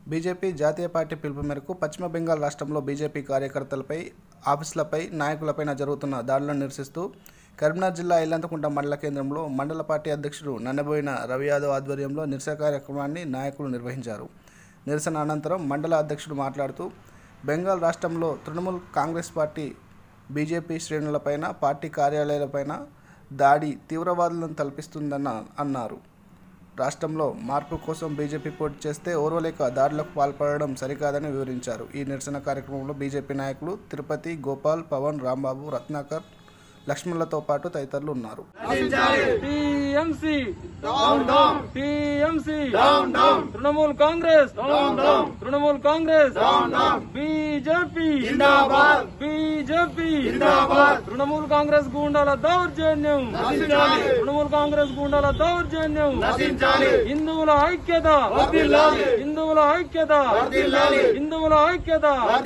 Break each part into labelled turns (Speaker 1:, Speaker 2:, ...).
Speaker 1: BJP జాతీయ party పిలుపు మేరకు పశ్చిమ బెంగాల్ రాష్ట్రంలో బీజేపీ కార్యకర్తలపై ఆఫీసులపై నాయకులపైన జరుగుతున్న దాడులను నిరసిస్తూ కరీంనగర్ జిల్లా ఇల్లంతకుంట మండల కేంద్రంలో మండల పార్టీ అధ్యక్షుడు నన్నబోయిన రవి యాదవ్ ఆధ్వర్యంలో నిరసన కార్యక్రమాన్ని నాయకులు నిర్వహించారు నిరసన అనంతరం మండల అధ్యక్షుడు మాట్లాడుతూ బెంగాల్ రాష్ట్రంలో తృణమూల్ కాంగ్రెస్ పార్టీ బీజేపీ శ్రేణులపైన పార్టీ కార్యాలయాలపైన దాడి తీవ్రవాదులను తలపిస్తుందన్న అన్నారు రాష్ట్రంలో మార్పు కోసం బీజేపీ పోటీ చేస్తే ఓర్వలేక దాడులకు పాల్పడడం సరికాదని వివరించారు ఈ నిరసన కార్యక్రమంలో బీజేపీ నాయకులు తిరుపతి గోపాల్ పవన్ రాంబాబు రత్నాకర్ లక్ష్మణులతో పాటు తదితరులు ఉన్నారు
Speaker 2: TMC TMC Trinamool Congress Trinamool Congress BJP BJP Trinamool Congress గూండాల దౌర్జన్యం తృణమూల్ కాంగ్రెస్ గూండాల దౌర్జన్యం హిందువుల ఐక్యత హిందువుల ఐక్యత హిందువుల ఐక్యత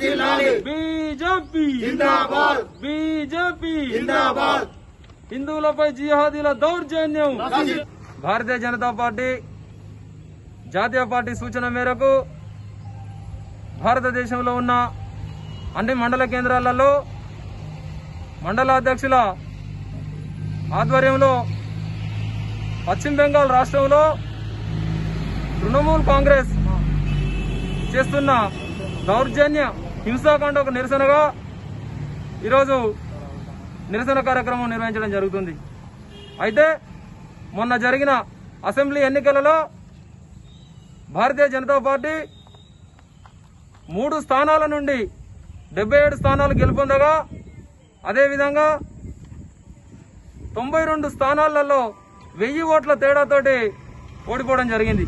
Speaker 2: బీజేపీ బీజేపీ హిందువులపై జిహాదీల దౌర్జన్యం భారతీయ జనతా పార్టీ జాతీయ పార్టీ సూచన మేరకు భారతదేశంలో ఉన్న అన్ని మండల కేంద్రాలలో మండల అధ్యక్షుల ఆధ్వర్యంలో పశ్చిమ బెంగాల్ రాష్ట్రంలో తృణమూల్ కాంగ్రెస్ చేస్తున్న దౌర్జన్య హింసాకాండకు నిరసనగా ఈరోజు నిరసన కార్యక్రమం నిర్వహించడం జరుగుతుంది అయితే మొన్న జరిగిన అసెంబ్లీ ఎన్నికలలో భారతీయ జనతా పార్టీ మూడు స్థానాల నుండి డెబ్బై ఏడు స్థానాలు గెలుపొందగా అదేవిధంగా తొంభై రెండు స్థానాలలో వెయ్యి ఓట్ల తేడాతోటి ఓడిపోవడం జరిగింది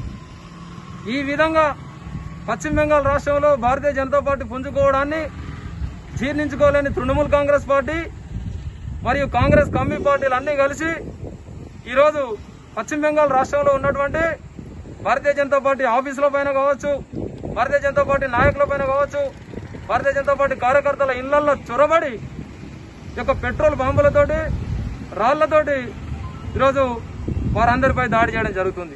Speaker 2: ఈ విధంగా పశ్చిమ బెంగాల్ రాష్ట్రంలో భారతీయ జనతా పార్టీ పుంజుకోవడాన్ని జీర్ణించుకోలేని తృణమూల్ కాంగ్రెస్ పార్టీ మరియు కాంగ్రెస్ కమ్మి పార్టీలు అన్నీ కలిసి ఈరోజు పశ్చిమ బెంగాల్ రాష్ట్రంలో ఉన్నటువంటి భారతీయ జనతా పార్టీ ఆఫీసుల పైన కావచ్చు భారతీయ జనతా పార్టీ నాయకుల పైన కావచ్చు భారతీయ జనతా పార్టీ కార్యకర్తల ఇళ్లల్లో చొరబడి ఈ యొక్క పెట్రోల్ బాంబులతోటి రాళ్లతోటి ఈరోజు వారందరిపై దాడి చేయడం జరుగుతుంది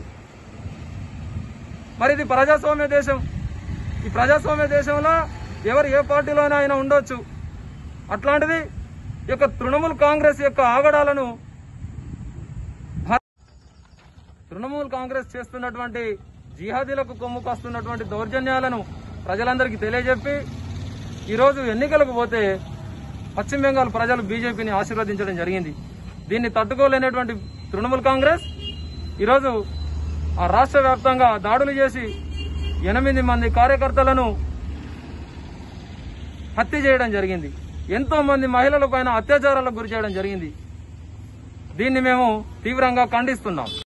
Speaker 2: మరి ఇది ప్రజాస్వామ్య దేశం ఈ ప్రజాస్వామ్య దేశంలో ఎవరు ఏ పార్టీలోనైనా అయినా ఉండొచ్చు అట్లాంటిది ఈ యొక్క తృణమూల్ కాంగ్రెస్ యొక్క ఆగడాలను భా- తృణమూల్ కాంగ్రెస్ చేస్తున్నటువంటి జిహాదీలకు కొమ్ము కాస్తున్నటువంటి దౌర్జన్యాలను ప్రజలందరికీ తెలియజెప్పి ఈరోజు ఎన్నికలకు పోతే పశ్చిమ బెంగాల్ ప్రజలు బీజేపీని ఆశీర్వదించడం జరిగింది దీన్ని తట్టుకోలేనటువంటి తృణమూల్ కాంగ్రెస్ ఈరోజు ఆ రాష్ట్ర వ్యాప్తంగా దాడులు చేసి ఎనిమిది మంది కార్యకర్తలను హత్య చేయడం జరిగింది ఎంతో మంది మహిళల పైన అత్యాచారాలకు గురి చేయడం జరిగింది దీన్ని మేము తీవ్రంగా ఖండిస్తున్నాం